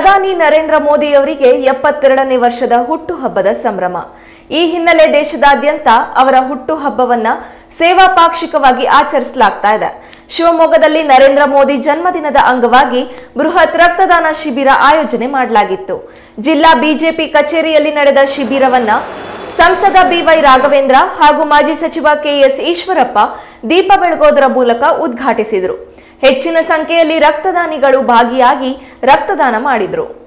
ಪ್ರಧಾನಿ ನರೇಂದ್ರ ಮೋದಿಯವರಿಗೆ ಎಪ್ಪತ್ತೆರಡನೇ ವರ್ಷದ ಹುಟ್ಟುಹಬ್ಬದ ಸಂಭ್ರಮ ಈ ಹಿನ್ನೆಲೆ ದೇಶದಾದ್ಯಂತ ಅವರ ಹುಟ್ಟುಹಬ್ಬವನ್ನ ಸೇವಾ ಪಾಕ್ಷಿಕವಾಗಿ ಆಚರಿಸಲಾಗ್ತಾ ಇದೆ ಶಿವಮೊಗ್ಗದಲ್ಲಿ ನರೇಂದ್ರ ಮೋದಿ ಜನ್ಮದಿನದ ಅಂಗವಾಗಿ ಬೃಹತ್ ರಕ್ತದಾನ ಶಿಬಿರ ಆಯೋಜನೆ ಮಾಡಲಾಗಿತ್ತು ಜಿಲ್ಲಾ ಬಿಜೆಪಿ ಕಚೇರಿಯಲ್ಲಿ ನಡೆದ ಶಿಬಿರವನ್ನ ಸಂಸದ ಬಿವೈ ರಾಘವೇಂದ್ರ ಹಾಗೂ ಮಾಜಿ ಸಚಿವ ಕೆಎಸ್ ಈಶ್ವರಪ್ಪ ದೀಪ ಬೆಳಗೋದರ ಮೂಲಕ ಉದ್ಘಾಟಿಸಿದರು ಹೆಚ್ಚಿನ ಸಂಖ್ಯೆಯಲ್ಲಿ ರಕ್ತದಾನಿಗಳು ಭಾಗಿಯಾಗಿ ರಕ್ತದಾನ ಮಾಡಿದರು